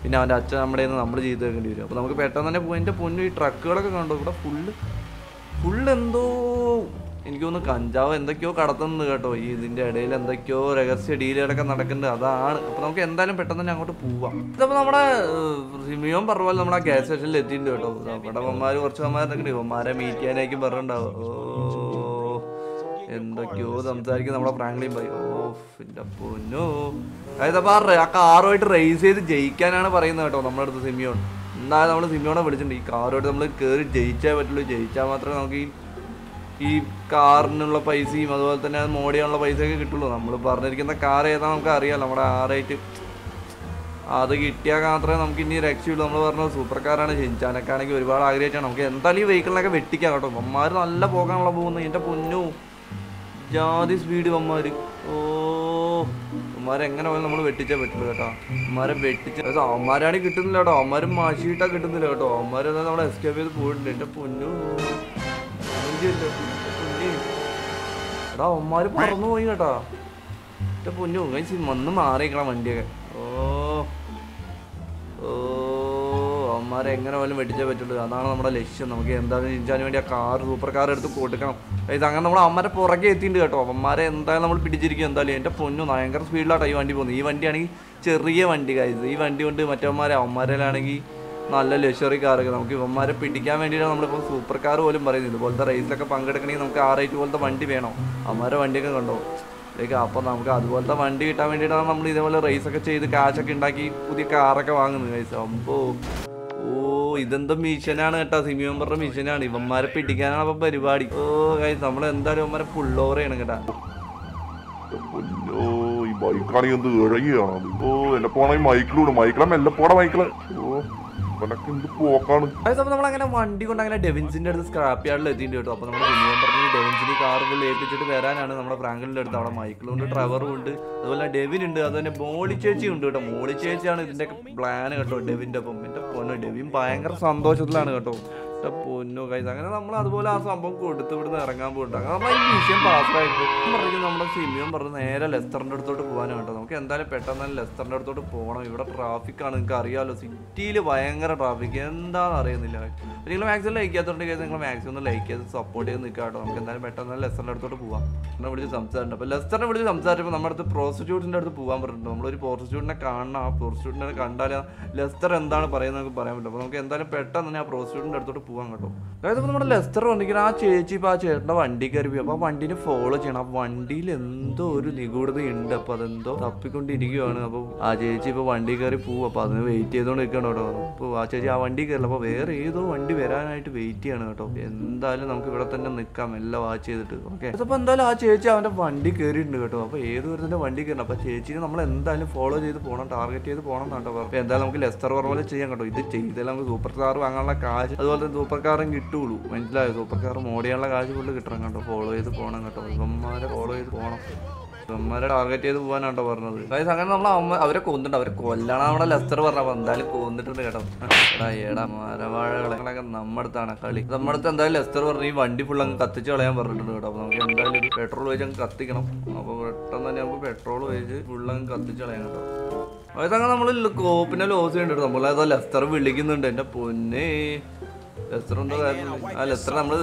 പിന്നെ അവൻ്റെ അച്ഛൻ നമ്മുടെ നിന്ന് നമ്മൾ ചെയ്ത് വെക്കേണ്ടി വരും അപ്പോൾ നമുക്ക് പെട്ടെന്ന് തന്നെ പോയി എൻ്റെ പൊന്നു ഈ ട്രക്കുകളൊക്കെ കണ്ടോ ഇവിടെ ഫുള്ള് ഫുള്ള് എന്തോ എനിക്ക് തോന്നുന്നു കഞ്ചാവ് എന്തൊക്കെയോ കടത്തുന്നത് കേട്ടോ ഈ ഇതിൻ്റെ ഇടയിൽ എന്തൊക്കെയോ രഹസ്യ ഡീലുകളൊക്കെ നടക്കുന്നുണ്ട് അതാണ് അപ്പോൾ നമുക്ക് എന്തായാലും പെട്ടെന്ന് തന്നെ അങ്ങോട്ട് പോവാം ഇതിപ്പോൾ നമ്മുടെ സിമിയോൻ പറഞ്ഞ പോലെ നമ്മുടെ ആ ഗ്യാസ് സ്റ്റേഷനിൽ എത്തിയിട്ടുണ്ട് കേട്ടോ നമ്മുടെ അമ്മമാർ കുറച്ച് അമ്മമാരൊക്കെ ഇവന്മാരെ മീറ്റ് ചെയ്യാനായിരിക്കും പറഞ്ഞിട്ടുണ്ടാവും ഓ എന്തൊക്കെയോ സംസാരിക്കും നമ്മുടെ ഫ്രാങ്ക്ലിൻ ബൈ ഓ എൻ്റെ പൊന്നോ അതായത് അപ്പോൾ ആ റ- ആ കാറുമായിട്ട് റേസ് ചെയ്ത് ജയിക്കാനാണ് പറയുന്നത് കേട്ടോ നമ്മുടെ അടുത്ത് സിമിയോൺ എന്തായാലും നമ്മൾ സിമിയോണെ വിളിച്ചിട്ടുണ്ട് ഈ കാറുമായിട്ട് നമ്മൾ കയറി ജയിച്ചേ പറ്റുള്ളൂ ജയിച്ചാൽ മാത്രമേ നമുക്ക് ഈ ഈ കാറിനുള്ള പൈസയും അതുപോലെ തന്നെ അത് മോഡ് ചെയ്യാനുള്ള പൈസയൊക്കെ കിട്ടുള്ളൂ നമ്മൾ പറഞ്ഞിരിക്കുന്ന കാർ ഏതാ നമുക്ക് അറിയാം നമ്മുടെ ആ റേറ്റ് അത് കിട്ടിയാൽ മാത്രമേ നമുക്ക് ഇനി രക്ഷയുള്ളൂ നമ്മൾ പറഞ്ഞ സൂപ്പർ കാറാണ് ഷിൻചാനൊക്കെ ആണെങ്കിൽ ഒരുപാട് ആഗ്രഹിച്ചാണ് നമുക്ക് എന്തായാലും ഈ വെഹിക്കിളിനൊക്കെ വെട്ടിക്കാം കേട്ടോ അമ്മമാർ നല്ല പോകാനുള്ള പോകുന്നത് എൻ്റെ പൊന്നു ജാതി സ്പീഡ് അമ്മമാർ ഓ അമ്മമാരെ എങ്ങനെ പോയാലും നമ്മൾ വെട്ടിച്ചേ പറ്റുള്ളൂ കേട്ടോ അമ്മമാരെ വെട്ടിച്ച് പക്ഷേ അമ്മമാരാണെങ്കിൽ കിട്ടുന്നില്ല കേട്ടോ അമ്മമാരും മാഷിയിട്ടാ കിട്ടുന്നില്ല കേട്ടോ അമ്മമാർ എന്താ നമ്മളെ എസ്കേപ്പ് ചെയ്ത് പോയിട്ടുണ്ട് എൻ്റെ പൊന്നു പൊന്നിയല്ലേ, പൊന്നി. എടാ അമ്മമാര് പറന്നു പോയി കേട്ടാ എൻ്റെ പൊന്നു കഴിച്ച് വന്ന് മാറിയിക്കണം വണ്ടിയൊക്കെ ഓ ഓ അവന്മാരെ എങ്ങനെ പോലും വെട്ടിച്ചേ പറ്റുള്ളൂ അതാണ് നമ്മുടെ ലക്ഷ്യം നമുക്ക് എന്തായാലും ചിഞ്ചാന് വേണ്ടി ആ കാർ സൂപ്പർ കാർ എടുത്ത് കൊടുക്കണം ഇത് അങ്ങനെ നമ്മൾ അമ്മരെ പുറകെ എത്തിയിട്ടുണ്ട് കേട്ടോ അവന്മാരെ എന്തായാലും നമ്മൾ പിടിച്ചിരിക്കും എന്തായാലും എൻ്റെ പൊന്നു ഭയങ്കര സ്പീഡിലാട്ടോ ഈ വണ്ടി പോകുന്നത് ഈ വണ്ടിയാണെങ്കിൽ ചെറിയ വണ്ടി കാര്യം ഈ വണ്ടി കൊണ്ട് മറ്റവന്മാരെ അവന്മാരിലാണെങ്കിൽ നല്ല ലക്ഷറി കാറൊക്കെ നമുക്ക് ഇവന്മാരെ പിടിക്കാൻ വേണ്ടിയിട്ടാണ് നമ്മളിപ്പോൾ സൂപ്പർ കാർ പോലും പറയുന്നത് ഇതുപോലത്തെ റേസിലൊക്കെ പങ്കെടുക്കണമെങ്കിൽ നമുക്ക് ആ റേറ്റ് പോലത്തെ വണ്ടി വേണം അവന്മാരെ വണ്ടിയൊക്കെ കണ്ടോ ലൈക്ക് അപ്പോൾ നമുക്ക് അതുപോലത്തെ വണ്ടി കിട്ടാൻ വേണ്ടിയിട്ടാണ് നമ്മൾ ഇതേപോലെ റേസ് ഒക്കെ ചെയ്ത് കാശൊക്കെ ഉണ്ടാക്കി പുതിയ കാറൊക്കെ വാങ്ങുന്നത് കൈസ് അമ്പോ ഓ ഇതെന്താ മിഷനാണ് കേട്ടോ സിമി മെമ്പറുടെ മിഷനാണ് ഇവന്മാരെ പിടിക്കാനാണ് അപ്പൊ പരിപാടി ഓ കൈസ് നമ്മൾ എന്തായാലും ഇവന്മാരെ ഫുൾ ഓവർ ചെയ്യണം കേട്ടാ ഓ ഈ ബൈക്കാണെങ്കിൽ എന്ത് ഇഴകിയാണ് അത് ഓ എന്നെ പോണ ഈ മൈക്കിലൂടെ മൈക്കിളെ മെല്ലെ പോണ മൈക്കിളെ ഓ ഇവനൊക്കെ എന്ത് പോക്കാണ് അപ്പോൾ നമ്മൾ അങ്ങനെ വണ്ടി കൊണ്ട് അങ്ങനെ ഡെവിൻസിന്റെ അടുത്ത് സ്ക്രാപ്പ് യാർഡിൽ എത്തിയിട്ട് കേട്ടോ അപ്പോൾ നമ്മുടെ സിനിമ പറഞ്ഞ് ഡെവിൻസിന് കാർ ഫുൾ ഏൽപ്പിച്ചിട്ട് വരാനാണ് നമ്മുടെ ഫ്രാങ്കലിന്റെ അടുത്ത് അവിടെ മൈക്കിളും ഉണ്ട് ട്രവറും ഉണ്ട് അതുപോലെ ഡെവിൻ ഉണ്ട് അത് തന്നെ മോളി ചേച്ചി ഉണ്ട് കേട്ടോ മോളി ചേച്ചിയാണ് ഇതിന്റെ പ്ലാൻ കേട്ടോ ഡെവിന്റെ ഒപ്പം എന്റെ പൊന്നോ ഡെവിൻ ഭയങ്കര സന്തോഷത്തിലാണ് കേട്ടോ എന്റെ പൊന്നു കൈസ് അങ്ങനെ നമ്മൾ അതുപോലെ ആ സംഭവം കൊടുത്ത് ഇവിടുന്ന് ഇറങ്ങാൻ പോകുന്നുണ്ട് അങ്ങനെ നമ്മൾ ഈ വിഷയം പാസ്സായിട്ട് പറഞ്ഞു നമ്മുടെ സിമിയും പറഞ്ഞ് നേരെ ലെസ്റ്ററിന്റെ അടുത്തോട്ട് പോകാനാണ് കേട്ടോ നമുക്ക് എന്തായാലും പെട്ടെന്ന് തന്നെ ലെസ്റ്ററിന്റെ അടുത്തോട്ട് പോകണം ഇവിടെ ട്രാഫിക് ആണ് നിങ്ങൾക്ക് അറിയാമല്ലോ സിറ്റിയിൽ ഭയങ്കര ട്രാഫിക് എന്താണെന്ന് അറിയുന്നില്ല നിങ്ങൾ മാക്സിമം ലൈക്ക് ചെയ്യാത്തോണ്ട് കേസ് നിങ്ങൾ മാക്സിമം ഒന്ന് ലൈക്ക് ചെയ്ത് സപ്പോർട്ട് ചെയ്ത് നിൽക്കുക കേട്ടോ നമുക്ക് എന്തായാലും പെട്ടെന്ന് തന്നെ ലെസ്റ്ററിന്റെ അടുത്തോട്ട് പോവാം എന്നെ വിളിച്ച് സംസാരിച്ചിട്ടുണ്ട് അപ്പോൾ ലെസ്റ്ററിനെ വിളിച്ച് സംസാരിച്ചപ്പോൾ നമ്മുടെ അടുത്ത് പ്രോസ്റ്റിറ്റ്യൂട്ടിന്റെ അടുത്ത് പോകാൻ പറഞ്ഞിട്ടുണ്ട് നമ്മളൊരു പ്രോസ്റ്റിറ്റ്യൂട്ടിനെ കാണണം ആ പ്രോസ്റ്റിറ്റ്യൂട്ടിനെ കണ്ടാൽ ലെസ്റ്റർ എന്താണ് പറയുന്നത് നമുക്ക് പറയാൻ പറ്റും അപ്പോൾ നമുക്ക് എന്തായാലും പെട്ടെന്ന് തന്നെ ആ പ്രോസ്റ്റിറ്റ്യൂട്ടിന്റെ അടുത്തോട്ട് പോകാൻ കേട്ടോ അതായത് ഇപ്പോൾ നമ്മുടെ ലെസ്റ്റർ വന്നിരിക്കുന്ന ആ ചേച്ചി ഇപ്പോൾ ആ ചേട്ടൻ്റെ വണ്ടി കയറി പോയി അപ്പോൾ ആ വണ്ടീനെ ഫോളോ ചെയ്യണം ആ വണ്ടിയിൽ എന്തോ ഒരു നിഗൂഢത ഉണ്ട് അപ്പോൾ അതെന്തോ തപ്പിക്കൊണ്ടിരിക്കുകയാണ് അപ്പോൾ ആ ചേച്ചി ഇപ്പോൾ വണ്ടി കയറി പോവും അപ്പോൾ അതിന് വെയിറ്റ് ചെയ്തുകൊണ്ട് നിൽക്കണം കേട്ടോ അപ്പോൾ ആ ചേച്ചി ആ വണ്ടി കയറില്ല അപ്പോൾ വേറെ ഏതോ വണ്ടി വരാനായിട്ട് വെയിറ്റ് ചെയ്യണം കേട്ടോ എന്തായാലും നമുക്ക് ഇവിടെ തന്നെ നിൽക്കാം എല്ലാം വാച്ച് ചെയ്തിട്ട് ഓക്കെ അപ്പോൾ എന്തായാലും ആ ചേച്ചി അവൻ്റെ വണ്ടി കയറിയിട്ടുണ്ട് കേട്ടോ അപ്പോൾ ഏത് വരുന്നതിൻ്റെ വണ്ടി കയറണം അപ്പോൾ ചേച്ചിനെ നമ്മൾ എന്തായാലും ഫോളോ ചെയ്ത് പോകണം ടാർഗറ്റ് ചെയ്ത് പോകണം എന്നാട്ടോ അപ്പോൾ എന്തായാലും നമുക്ക് ലെസ്റ്റർ പറഞ്ഞ പോലെ ചെയ്യാം കേട്ടോ ഇത് ചെയ്താൽ നമുക്ക് സൂപ്പർ കാർ വാങ്ങാനുള്ള കാശ് അതുപോലെ തന്നെ സൂപ്പർ കാറും കിട്ടുള്ളൂ മനസ്സിലായോ സൂപ്പർ കാർ മോഡ് ചെയ്യാനുള്ള കാശ് ഫുള്ള് കിട്ടണം കേട്ടോ ഫോളോ ചെയ്ത് പോകണം കേട്ടോ ഇവന്മാരെ ഫോളോ ചെയ്ത് പോകണം ഇവന്മാരെ ടാർഗറ്റ് ചെയ്ത് പോകാനാട്ടോ പറഞ്ഞത് അതായത് അങ്ങനെ നമ്മൾ അമ്മ അവരെ കൊന്നിട്ടുണ്ട് അവരെ കൊല്ലണം നമ്മുടെ ലെസ്റ്റർ പറഞ്ഞപ്പോൾ എന്തായാലും കൊന്നിട്ടുണ്ട് കേട്ടോ എടാ ഏടാ മരവാഴകളൊക്കെ നമ്മുടെ അടുത്താണ് കളി നമ്മുടെ അടുത്ത് എന്തായാലും ലെസ്റ്റർ പറഞ്ഞു ഈ വണ്ടി ഫുൾ അങ്ങ് കത്തിച്ച് കളയാൻ പറഞ്ഞിട്ടുണ്ട് കേട്ടോ അപ്പോൾ നമുക്ക് എന്തായാലും ഒരു പെട്രോൾ ഒഴിച്ച് അങ്ങ് കത്തിക്കണം അപ്പോൾ പെട്ടെന്ന് തന്നെ നമുക്ക് പെട്രോൾ ഒഴിച്ച് ഫുൾ അങ്ങ് കത്തിച്ച് കളയാം കേട്ടോ അതായത് നമ്മൾ കോപ്പിനെ ലോസ് ചെയ്യുന്നുണ്ട് നമ്മൾ അതോ ലെസ്റ്റർ വിളിക്കുന്നുണ്ട് എൻ്റെ പൊന്നേ ലെസ്റ്റർ എന്തോ കാര്യം ആ ലെസ്റ്റർ നമ്മൾ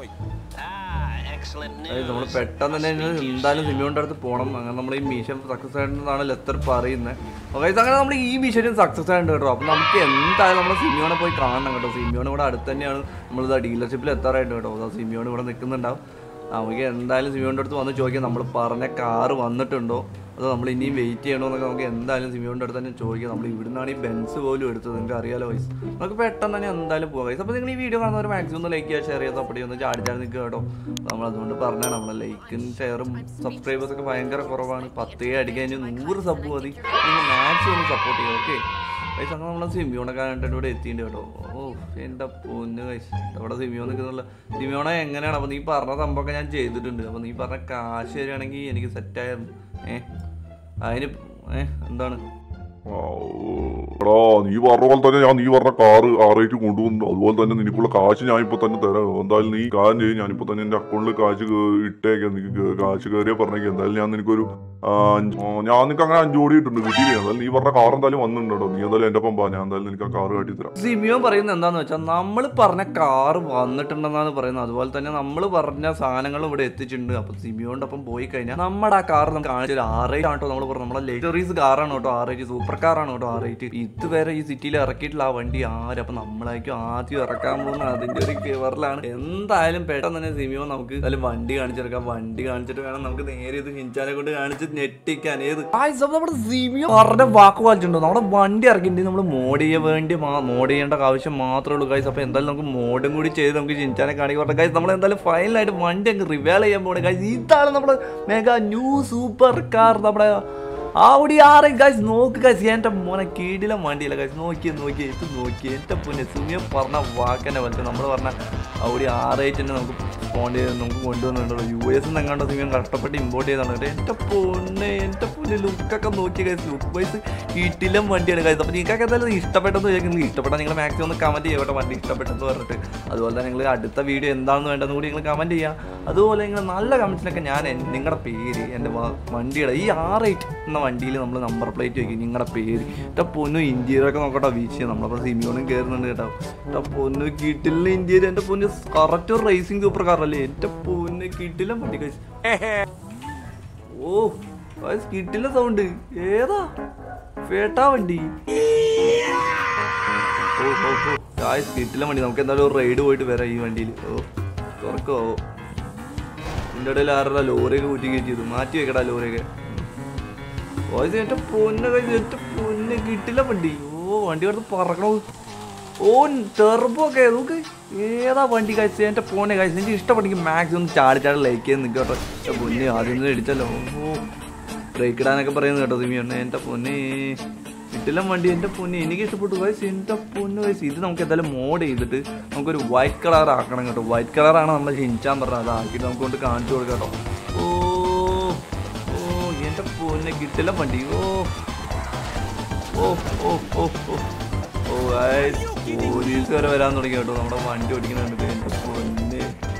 നമ്മൾ പെട്ടെന്ന് തന്നെ ഇതിന് എന്തായാലും സിമിയോന്റെ അടുത്ത് പോകണം അങ്ങനെ നമ്മൾ ഈ മിഷൻ സക്സസ് ആയിട്ടാണ് ലെസ്റ്റർ പറയുന്നത് ഓക്കെ അങ്ങനെ നമ്മൾ ഈ മിഷനും സക്സസ് ആയിട്ടുണ്ട് കേട്ടോ അപ്പം നമുക്ക് എന്തായാലും നമ്മുടെ സിമിയോനെ പോയി കാണണം കേട്ടോ സിമിയോൺ ഇവിടെ അടുത്ത് തന്നെയാണ് നമ്മളിത് ഡീലർഷിപ്പിൽ എത്താറായിട്ട് കേട്ടോ അതാ സിമിയോൺ ഇവിടെ നിൽക്കുന്നുണ്ടാവും നമുക്ക് എന്തായാലും സിമിയോന്റെ അടുത്ത് വന്ന് ചോദിക്കാം നമ്മൾ പറഞ്ഞ കാറ് വന്നിട്ടുണ്ടോ അതോ നമ്മൾ ഇനിയും വെയിറ്റ് ചെയ്യണോ എന്നൊക്കെ നമുക്ക് എന്തായാലും സിമിയോന്റെ അടുത്ത് തന്നെ ചോദിക്കാം നമ്മൾ ഇവിടുന്നാണ് ഈ ബെൻസ് പോലും എടുത്തത് നിങ്ങൾക്ക് അറിയാലോ വയസ്സ് നമുക്ക് പെട്ടെന്ന് തന്നെ എന്തായാലും പോകാം വയസ്സ് അപ്പോൾ നിങ്ങൾ ഈ വീഡിയോ കാണുന്നവർ മാക്സിമം ഒന്ന് ലൈക്ക് ചെയ്യുക ഷെയർ ചെയ്യുക സപ്പോർട്ട് ചെയ്യുക ഒന്ന് ചാടി ചാടി നിൽക്കുക കേട്ടോ നമ്മൾ അതുകൊണ്ട് പറഞ്ഞാൽ നമ്മളെ ലൈക്കും ഷെയറും സബ്സ്ക്രൈബേഴ്സ് ഒക്കെ ഭയങ്കര കുറവാണ് പത്തേ അടിക്കാൻ ഇനി നൂറ് സബ് മതി നിങ്ങൾ മാക്സിമം ഒന്ന് സപ്പോർട്ട് ചെയ്യുക ഓക്കെ വയസ്സ് അങ്ങനെ നമ്മളെ സിമിയോണൊക്കെ ആയിട്ട് ഇവിടെ എത്തിയിട്ടുണ്ട് കേട്ടോ ഓ എൻ്റെ പൊന്ന് വയസ്സ് അവിടെ സിമിയോ നിൽക്കുന്നുള്ള സിമിയോണ എങ്ങനെയാണ് അപ്പോൾ നീ പറഞ്ഞ സംഭവമൊക്കെ ഞാൻ ചെയ്തിട്ടുണ്ട് അപ്പോൾ നീ പറഞ്ഞ കാശ് തരികയാണെങ്കിൽ എനിക്ക് സെറ്റായിരുന്നു ഏ അതിന് ഏ എന്താണ് ആ, ഓ. എടാ നീ പറഞ്ഞ പോലെ തന്നെ ഞാൻ നീ പറഞ്ഞ കാറ് ആറേറ്റ് കൊണ്ടുവന്നു അതുപോലെ തന്നെ നിനക്കുള്ള കാശ് ഞാൻ ഇപ്പൊ തന്നെ തരാം എന്തായാലും നീ കാര്യം ചെയ്യും ഞാനിപ്പോ തന്നെ എന്റെ അക്കൗണ്ടിൽ കാശ് കേ- ഇട്ടേക്കാം നിനക്ക് കേ- കാശ് കയറിയാ പറഞ്ഞേക്കാം എന്തായാലും ഞാൻ നിനക്കൊരു ആ, അഞ്ച്- ആ, ഞാൻ നിനക്ക് അങ്ങനെ അഞ്ചു കോടി ഇട്ടുണ്ട് കിട്ടിയില്ല എന്തായാലും നീ പറഞ്ഞ കാർ എന്തായാലും വന്നിട്ടുണ്ടോ നീ എന്തായാലും എന്റെ ഒപ്പം പാ ഞാൻ എന്തായാലും നിനക്ക് ആ കാറ് കാട്ടി തരാം സിമിയോൻ പറയുന്നത് എന്താന്ന് വെച്ചാൽ നമ്മൾ പറഞ്ഞ കാറ് വന്നിട്ടുണ്ടെന്നാണ് പറയുന്നത് അതുപോലെ തന്നെ നമ്മൾ പറഞ്ഞ സാധനങ്ങളും ഇവിടെ എത്തിച്ചിട്ടുണ്ട് അപ്പൊ സിമിയോന്റെ ഒപ്പം പോയി കഴിഞ്ഞാൽ നമ്മുടെ ആ കാർ നമുക്ക് കാണിച്ചൊരു ആറേറ്റ് ആണ് കേട്ടോ നമ്മൾ പറഞ്ഞത് നമ്മളെ ലക്ഷറീസ് കാറാണ് കേട്ടോ ആറേറ്റ് സൂപ്പർ കാറാണ് കേട്ടോ ആറേറ്റ് ഇതുവരെ ഈ സിറ്റിയിൽ ഇറക്കിയിട്ടുള്ള ആ വണ്ടി ആരും അപ്പൊ നമ്മളായിരിക്കും ആദ്യം ഇറക്കാൻ പോകുന്ന അതിന്റെ ഒരു കവറിലാണ് എന്തായാലും പെട്ടെന്ന് തന്നെ സിമിയോ നമുക്ക് എന്തായാലും വണ്ടി കാണിച്ചെടുക്കാം വണ്ടി കാണിച്ചിട്ട് വേണം നമുക്ക് നേരെ ഇത് ഹിഞ്ചാനെ കൊണ്ട് കാണിച്ച് ഞെട്ടിക്കാൻ ഏത് Guys, അപ്പൊ നമ്മുടെ സിമിയോ പറഞ്ഞ വാക്ക് പാലിച്ചിട്ടുണ്ടോ നമ്മുടെ വണ്ടി ഇറക്കിയിട്ട് നമ്മൾ മോഡ് ചെയ്യാൻ വേണ്ടി മോഡ് ചെയ്യേണ്ട ആവശ്യം മാത്രമേ ഉള്ളൂ ഗൈസ് അപ്പൊ എന്തായാലും നമുക്ക് മോഡും കൂടി ചെയ്ത് നമുക്ക് ജിൻചാനെ കാണിക്കാൻ പറഞ്ഞ ഗൈസ് നമ്മൾ എന്തായാലും ഫൈനലായിട്ട് വണ്ടി അങ്ങ് റിവേൽ ചെയ്യാൻ പോകണേ ഗൈസ് ഇതാണ് നമ്മുടെ മെഗാ ന്യൂ സൂപ്പർ കാർ നമ്മുടെ ആവുടി ആറ് ഗൈസ് നോക്ക് ഗൈസ് എൻ്റെ മോനെ കീടിലെ വണ്ടിയില്ല ഗൈസ് നോക്കിയേ നോക്കിയേ ഇത് നോക്കിയേ എൻ്റെ പൊന്നെ സുമിയ പറഞ്ഞ വാക്കന്നെ വലിച്ചു നമ്മൾ പറഞ്ഞ ആവുടി ആറേറ്റ് തന്നെ നമുക്ക് ഫോൺ ചെയ്ത് നമുക്ക് കൊണ്ടുവന്നിട്ടുള്ളൂ യു എസ് നിന്ന് എങ്ങാണ്ടോ സിമിയം കഷ്ടപ്പെട്ട് ഇമ്പോർട്ട് ചെയ്താണ് കേട്ടോ എൻ്റെ പൊന്നെ എൻ്റെ പൊന്നെ ലുക്കൊക്കെ നോക്കിയ ഗൈസ് ലുക്ക് വൈസ് കീട്ടിലും വണ്ടിയാണ് ഗൈസ് അപ്പോൾ നിങ്ങൾക്കൊക്കെ എന്തായാലും ഇഷ്ടപ്പെട്ടെന്ന് വിചാരിക്കുന്നത് ഇഷ്ടപ്പെട്ടാൽ നിങ്ങൾ മാക്സിമം ഒന്ന് കമൻറ്റ് ചെയ്യട്ടെ വണ്ടി ഇഷ്ടപ്പെട്ടെന്ന് പറഞ്ഞിട്ട് അതുപോലെ തന്നെ നിങ്ങൾ അടുത്ത വീഡിയോ എന്താണെന്ന് വേണ്ടതെന്ന് കൂടി നിങ്ങൾ കമൻറ്റ് ചെയ്യുക അതുപോലെ നിങ്ങൾ നല്ല കമൻറ്റ്സിലൊക്കെ ഞാൻ എൻ- നിങ്ങളുടെ പേര് എൻ്റെ വ- വണ്ടിയുടെ ഈ ആർ എയ്റ്റ് എന്ന വണ്ടിയിൽ നമ്മൾ നമ്പർ പ്ലേറ്റ് വയ്ക്കും നിങ്ങളുടെ പേര് എൻ്റെ പൊന്നു ഇന്ത്യയിലൊക്കെ നോക്കട്ടോ വീശ് നമ്മളപ്പോൾ സിമിയോണും കയറുന്നുണ്ട് കേട്ടോ എൻ്റെ പൊന്നു കിട്ടില്ല ഇന്ത്യയിൽ എൻ്റെ പൊന്നു കറക്റ്റ് റേസിംഗ് സൂപ്പർ കാറല്ലേ എൻ്റെ പൊന്ന് കിട്ടില്ല വണ്ടി കഴിച്ച് ഓ ഗൈസ് കിട്ടില്ല സൗണ്ട് ഏതാ ഫേട്ടാ വണ്ടി ഓ ഓ ഓ ഗായ്സ് കിട്ടില്ല വണ്ടി നമുക്ക് എന്തായാലും ഒരു റൈഡ് പോയിട്ട് വരാം ഈ വണ്ടിയിൽ ഓ തുറക്കോ ഇതിൻ്റെ ഇടയിൽ ആരുടെ ലോറിയൊക്കെ കൂട്ടി കയറ്റിയത് മാറ്റി വെക്കടാ ലോറിയൊക്കെ ഗായ്സ് എൻ്റെ പൊന്നെ കഴിച്ച് എൻ്റെ പൊന്നെ കിട്ടില്ല വണ്ടി ഓ വണ്ടി അടുത്ത് പറക്കണോ ഓ ടെർബോ ഒക്കെ നോക്ക് ഏതാ വണ്ടി കഴിച്ച് എൻ്റെ പോനെ കഴിച്ച് എനിക്ക് ഇഷ്ടപ്പെട്ടെങ്കിൽ മാക്സിമം ഒന്ന് ചാടി ചാടി ലൈക്ക് ചെയ്ത് നിൽക്കട്ടോ എൻ്റെ പൊന്നെ ആദ്യം ഒന്ന് ഇടിച്ചല്ലോ ഓ ബ്രേക്ക് ഇടാനൊക്കെ പറയുന്നത് കേട്ടോ സിമിയാണ് എൻ്റെ പൊന്നെ കിട്ടില്ല വണ്ടി എൻ്റെ പൊന്നെ എനിക്ക് ഇഷ്ടപ്പെട്ടു വയസ്സ് എൻ്റെ പൊന്ന് വയസ്സ് ഇത് നമുക്ക് എന്തായാലും മോഡ് ചെയ്തിട്ട് നമുക്കൊരു വൈറ്റ് കളർ ആക്കണം കേട്ടോ വൈറ്റ് കളറാണ് നമ്മൾ ഹിഞ്ചാൻ പറഞ്ഞത് അതാക്കിയിട്ട് നമുക്ക് കൊണ്ട് കാണിച്ചു കൊടുക്കാം കേട്ടോ ഓ ഓ എൻ്റെ പൊന്നെ കിട്ടില്ല വണ്ടി ഓ ഓ ഓ ഓ ഓ ഓ ഗൈസ് പോലീസ് വരെ വരാൻ തുടങ്ങി കേട്ടോ നമ്മുടെ വണ്ടി ഓടിക്കുന്നുണ്ട് എൻ്റെ പൊന്നെ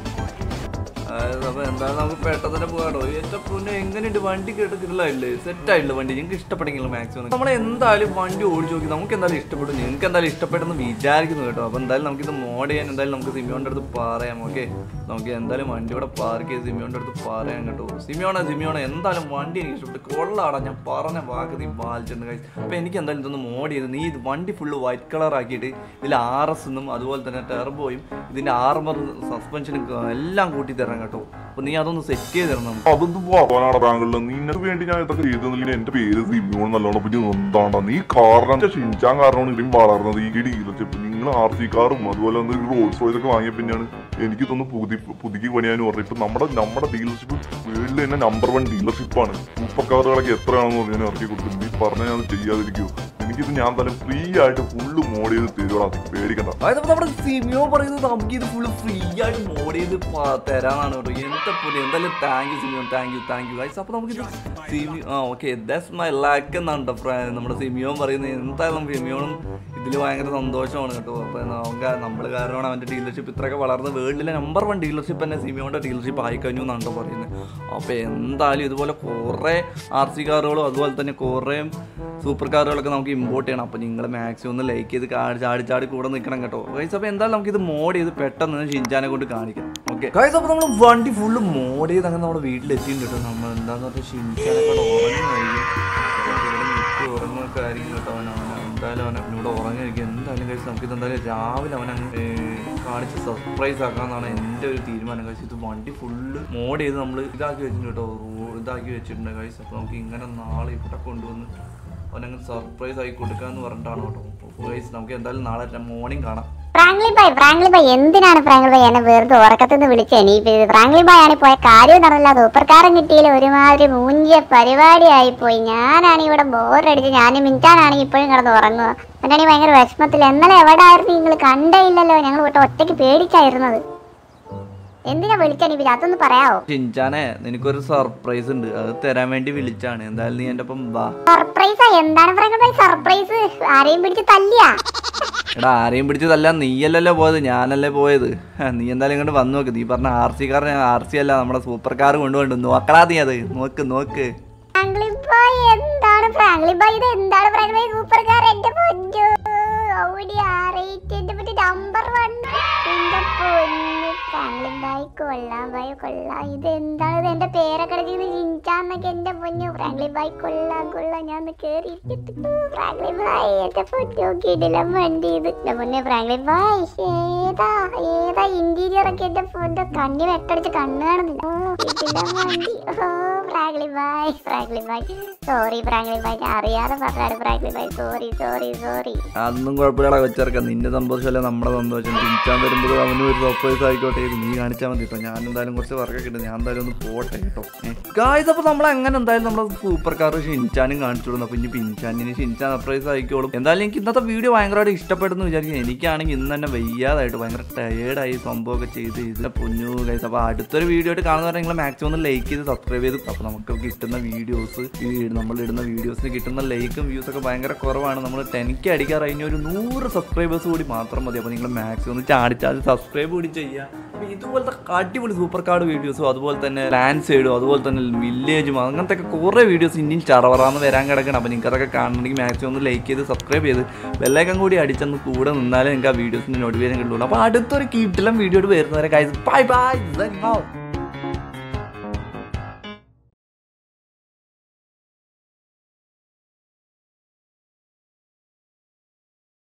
അപ്പൊ എന്തായാലും നമുക്ക് പെട്ടെന്ന് തന്നെ പോകാട്ടോ എന്റെ പൊന്നെ എങ്ങനെയുണ്ട് വണ്ടി കേട്ട് കിട്ടില്ലേ സെറ്റ് ആയില്ല വണ്ടി നിങ്ങൾക്ക് ഇഷ്ടപ്പെട്ടെങ്കിൽ മാക്സിമം നമ്മൾ എന്തായാലും വണ്ടി ഓടിച്ചു നോക്കി നമുക്ക് എന്തായാലും ഇഷ്ടപ്പെട്ടു നിങ്ങൾക്ക് എന്തായാലും ഇഷ്ടപ്പെട്ടെന്ന് വിചാരിക്കുന്നു കേട്ടോ അപ്പൊ എന്തായാലും നമുക്കിത് മോഡ് ചെയ്യാൻ എന്തായാലും നമുക്ക് സിമിയോന്റെ അടുത്ത് പറയാം ഓക്കെ നമുക്ക് എന്തായാലും വണ്ടി ഇവിടെ പാർക്ക് ചെയ്ത് സിമിയോന്റെ അടുത്ത് പറയാം കേട്ടോ സിമിയോണ സിമിയോണ എന്തായാലും വണ്ടി എനിക്ക് ഇഷ്ടപ്പെട്ടു കൊള്ളാടാ ഞാൻ പറഞ്ഞ വാക്ക് നീ പാലിച്ചിട്ടുണ്ട് guys. അപ്പൊ എനിക്ക് എന്തായാലും ഇതൊന്ന് മോഡ് ചെയ്ത് നീ ഇത് വണ്ടി ഫുള്ള് വൈറ്റ് കളർ ആക്കിയിട്ട് ഇതിൽ ആർ എസ് എന്നും അതുപോലെ തന്നെ ടെർബോയും ഇതിന്റെ ആർമർ സസ്പെൻഷനും എല്ലാം കൂട്ടി തരണം കേട്ടോ അപ്പൊ നീ അതൊന്ന് സെറ്റ് ചെയ്ത് തരണം നമുക്ക് അതൊന്നും പോകാനാണ് താങ്കളിൽ നിനക്ക് വേണ്ടി ഞാൻ ഇതൊക്കെ ചെയ്തെന്നില്ല എന്റെ പേര് സിമിയോൺ നല്ലോണം പിന്നെ എന്താണ്ടാ നീ കാരണം ഷിൻചാൻ കാരണമാണ് ഇതും വളർന്നത് ഈ ഡീലർഷിപ്പ് നിങ്ങൾ ആർ സി കാറും അതുപോലെ തന്നെ റോൾസ് റോയ്സ് ഒക്കെ വാങ്ങിയ പിന്നെയാണ് എനിക്ക് ഇതൊന്ന് പുതി പുതുക്കി പണിയാനും പറഞ്ഞു ഇപ്പൊ നമ്മുടെ നമ്മുടെ ഡീലർഷിപ്പ് വേൾഡിൽ തന്നെ നമ്പർ വൺ ഡീലർഷിപ്പാണ് സൂപ്പർ കാറുകളൊക്കെ എത്രയാണെന്ന് പറഞ്ഞ് ഞാൻ ഇറക്കി കൊടുക്കും നീ പറഞ്ഞാൽ ഞാൻ അത് ചെയ്യാതിരിക്കുമോ എനിക്കിത് ഞാൻ തന്നെ ഫ്രീ ആയിട്ട് ഫുള്ള് മോഡ് ചെയ്ത് തരുവാ പേടിക്കണ്ട അതായത് അപ്പൊ നമ്മുടെ സിമിയോ പറയുന്നത് നമുക്ക് ഇത് ഫുള്ള് ഫ്രീ ആയിട്ട് മോഡ് ചെയ്ത് പ- തരാനാണ് കേട്ടോ എന്താ പോലെ എന്തായാലും താങ്ക് യു സിമിയോ thank you thank you guys അപ്പോൾ നമുക്കിത് സിമിയോ ആ ഓക്കെ ദാറ്റ്സ് മൈ ലാക്ക് എന്നാണ് കേട്ടോ ഫ്ര- നമ്മുടെ സിമിയോൻ പറയുന്നത് എന്തായാലും സിമിയോണും ഇതിൽ ഭയങ്കര സന്തോഷമാണ് കേട്ടോ അപ്പോൾ നമുക്ക് നമ്മൾ കാരണമാണ് അവൻ്റെ ഡീലർഷിപ്പ് ഇത്രയൊക്കെ വളർന്ന് വേൾഡിലെ നമ്പർ വൺ ഡീലർഷിപ്പ് തന്നെ സിമിയോൻ്റെ ഡീലർഷിപ്പ് ആയിക്കഴിഞ്ഞു എന്നാണ് കേട്ടോ പറയുന്നത് അപ്പോൾ എന്തായാലും ഇതുപോലെ കുറേ ആർ സി കാറുകളും അതുപോലെ തന്നെ കുറേ സൂപ്പർ കാറുകളൊക്കെ നമുക്ക് ഇമ്പോർട്ട് ചെയ്യണം അപ്പോൾ നിങ്ങൾ മാക്സിമം ഒന്ന് ലൈക്ക് ചെയ്ത് കാ- ചാടി ചാടി കൂടെ നിൽക്കണം കേട്ടോ ഗൈസ് അപ്പോൾ എന്തായാലും നമുക്ക് ഇത് മോഡ് ചെയ്ത് പെട്ടെന്ന് ഷിൻചാനെ കൊണ്ട് കാണിക്കാം ഓക്കെ ഗൈസ് അപ്പോൾ നമ്മൾ വണ്ടി ഫുള്ള് മോഡ് ചെയ്ത് അങ്ങനെ നമ്മുടെ വീട്ടിലെത്തിയിട്ടുണ്ട് കേട്ടോ നമ്മൾ എന്താന്ന് പറഞ്ഞാൽ ഷിൻചാനെ കൊണ്ട് ഉറങ്ങുമായിരിക്കും ഇവിടെ നിൽക്കി ഉറങ്ങുക ആയിരിക്കും കേട്ടോ അവൻ അവൻ എന്തായാലും അവൻ ഇവിടെ ഉറങ്ങിയിരിക്കും എന്തായാലും കഴിച്ച് നമുക്ക് എന്തായാലും രാവിലെ അവൻ അങ്ങ് കാണിച്ച് സർപ്രൈസ് ആക്കാന്നാണ് എൻ്റെ ഒരു തീരുമാനം കഴിച്ച് ഇത് വണ്ടി ഫുള്ള് മോഡ് ചെയ്ത് നമ്മൾ ഇതാക്കി വെച്ചിട്ടുണ്ട് കേട്ടോ റോ- ഇതാക്കി വെച്ചിട്ടുണ്ട് കഴിച്ച് അപ്പോൾ നമുക്ക് ഇങ്ങനെ നാളെ ഇവിടെ കൊണ്ടുവന്ന് അവനങ്ങ് സർപ്രൈസ് ആയി കൊടുക്കാന്ന് പറഞ്ഞിട്ടാണ് കേട്ടോ അപ്പോൾ ഗൈസ് നമുക്ക് എന്തായാലും നാളെ മോർണിംഗ് കാണാം ഫ്രാങ്ക്ലി ബായ് ഫ്രാങ്ക്ലി ബായ് എന്തിനാണ് ഫ്രാങ്ക്ലി ബായ് എന്നെ വെറുതെ ഉറക്കത്തിൽ നിന്ന് വിളിച്ച് എണീപ്പിച്ചത് ഫ്രാങ്ക്ലി ബായ് ആണ് പോയ കാര്യം നടന്നില്ല സൂപ്പർക്കാരൻ കിട്ടിയില്ല ഒരുമാതിരി മൂഞ്ചിയ പരിപാടിയായി പോയി ഞാനാണെങ്കിൽ ഇവിടെ ബോറടിച്ച് ഞാൻ മിനിറ്റാനാണെങ്കിൽ ഇപ്പോഴും കിടന്ന് ഉറങ്ങുക എന്നിട്ടാണെങ്കിൽ ഭയങ്കര വിഷമത്തിൽ ഇന്നലെ എവിടെ ആയിരുന്നു നിങ്ങൾ കണ്ടേ ഇല്ലല്ലോ ഞങ്ങൾ ഇവിടെ ഒറ്റയ്ക്ക് പേടിച്ചായിരുന്നത് എന്തിനാ വിളിക്കാൻ ഇവര് അതൊന്ന് പറയാവോ ഷിൻചാനെ നിനക്കൊരു സർപ്രൈസ് ഉണ്ട് അത് തരാൻ വേണ്ടി വിളിച്ചാണ് എന്തായാലും നീ എൻ്റെ ഒപ്പം വാ സർപ്രൈസാ എന്താണ് പറയുന്നത് സർപ്രൈസ് ആരെയും പിടിച്ച് തല്ലിയാ എടാ ആരെയും പിടിച്ചതല്ല നീയല്ലല്ലോ പോയത് ഞാനല്ലേ പോയത് ഹ, നീ എന്തായാലും ഇങ്ങോട്ട് വന്നു നോക്ക് നീ പറഞ്ഞ R C car R C അല്ല നമ്മുടെ സൂപ്പർ കാർ കൊണ്ടുപോണ്ട് നോക്കടാ നീ അത് നോക്ക് നോക്ക് ഫ്രാങ്ക്ലിൻ ബോയ് എന്താണ് ഫ്രാങ്ക്ലിൻ ബോയ് ഇത് എന്താണ് ഫ്രാങ്ക്ലിൻ ബോയ് സൂപ്പർ കാർ എന്റെ പൊന്നു ഔഡി ആർ എയ്റ്റ് എന്റെ പറ്റി നമ്പർ വൺ എന്റെ പൊന്നു ഫ്രാങ്ക്ലിൻ ബോയ് കൊള്ളാം ബോയ് കൊള്ളാം ഇത് എന്താണ് ഇത് എന്റെ പേരൊക്കെ അടച്ചിരുന്ന് ചിഞ്ചാന്നൊക്കെ എന്റെ പൊന്നു ഫ്രാങ്ക്ലിൻ ബോയ് കൊള്ളാം കൊള്ളാം ഞാൻ ഒന്ന് കേറി ഇരിക്കട്ടെ. ഫ്രാങ്ക്ലിൻ ബോയ് എന്റെ പൊന്നു കിടിലം വണ്ടി ഇത് എന്റെ പൊന്നെ ഫ്രാങ്ക്ലിൻ ബോയ് ഏതാ ഏതാ ഇന്റീരിയർ ഒക്കെ എന്റെ പൊന്നു കണ്ണി വെട്ടടിച്ച് കണ്ണ് കാണുന്നില്ല ഓ കിടിലം വണ്ടി ഓ Franklin boy Franklin boy sorry Franklin boy ഞാൻ അറിയാതെ പറഞ്ഞാണ് Franklin boy sorry sorry sorry അതൊന്നും കുഴപ്പമില്ല കൊച്ചിറക്കാം നിന്റെ സന്തോഷമല്ല നമ്മുടെ സന്തോഷം തിരിച്ചാൻ വരുമ്പോൾ അവന് ഒരു സർപ്രൈസ് ആയിക്കോട്ടെ ഇത് നീ കാണിച്ചാൽ മതി കേട്ടോ ഞാൻ എന്തായാലും കുറച്ച് വർക്കൊക്കെ ഉണ്ട് ഞാൻ എന്തായാലും ഒന്ന് പോട്ടെ കേട്ടോ ഗായ്സ് അപ്പോൾ നമ്മൾ അങ്ങനെ എന്തായാലും നമ്മൾ സൂപ്പർ കാർ ഷിൻചാനും കാണിച്ചു കൊടുന്നു അപ്പോൾ ഇനി പിൻചാനിന് ഷിൻചാൻ സർപ്രൈസ് ആയിക്കോളും എന്തായാലും എനിക്ക് ഇന്നത്തെ വീഡിയോ ഭയങ്കരമായിട്ട് ഇഷ്ടപ്പെടുന്നു വിചാരിക്കും എനിക്കാണെങ്കിൽ ഇന്ന് തന്നെ വയ്യാതായിട്ട് ഭയങ്കര ടയേർഡായി സംഭവമൊക്കെ ചെയ്ത് ഇതിലെ പൊന്നു ഗൈസ് അപ്പോൾ അടുത്തൊരു വീഡിയോ ആയിട്ട് കാണുന്നവരെ നിങ്ങൾ മാക്സിമം ഒന്ന് ലൈക്ക് ചെയ്ത് സബ്സ്ക്രൈബ് ചെയ്തു അപ്പോൾ നമുക്ക് കിട്ടുന്ന വീഡിയോസ് നമ്മൾ ഇടുന്ന വീഡിയോസിന് കിട്ടുന്ന ലൈക്കും വ്യൂസ് ഒക്കെ ഭയങ്കര കുറവാണ് നമ്മൾ ടെൻക്ക് അടിക്കാറായി ഇനി ഒരു നൂറ് സബ്സ്ക്രൈബേഴ്സ് കൂടി മാത്രം മതി അപ്പോൾ നിങ്ങൾ മാക്സിമം ഒന്ന് ചാടിച്ചാൽ സബ്സ്ക്രൈബ് കൂടി ചെയ്യുക അപ്പോൾ ഇതുപോലത്തെ അടിപൊളി സൂപ്പർ കാർഡ് വീഡിയോസും അതുപോലെ തന്നെ ലാൻഡ് സൈഡും അതുപോലെ തന്നെ വില്ലേജും അങ്ങനത്തെ ഒക്കെ കുറേ വീഡിയോസ് ഇനിയും ചറവറാന്ന് വരാൻ കിടക്കണം അപ്പോൾ നിങ്ങൾക്ക് അതൊക്കെ കാണണമെങ്കിൽ മാക്സിമം ഒന്ന് ലൈക്ക് ചെയ്ത് സബ്സ്ക്രൈബ് ചെയ്ത് ബെല്ലൈക്കൻ കൂടി അടിച്ചൊന്ന് കൂടെ നിന്നാലേ നിങ്ങൾക്ക് ആ വീഡിയോസിന് നോട്ടിഫിക്കേഷൻ കിട്ടുള്ളൂ അപ്പോൾ അടുത്തൊരു കീട്ടിലും വീഡിയോ വരുന്നവരെ കാര്യം ബൈ ബൈ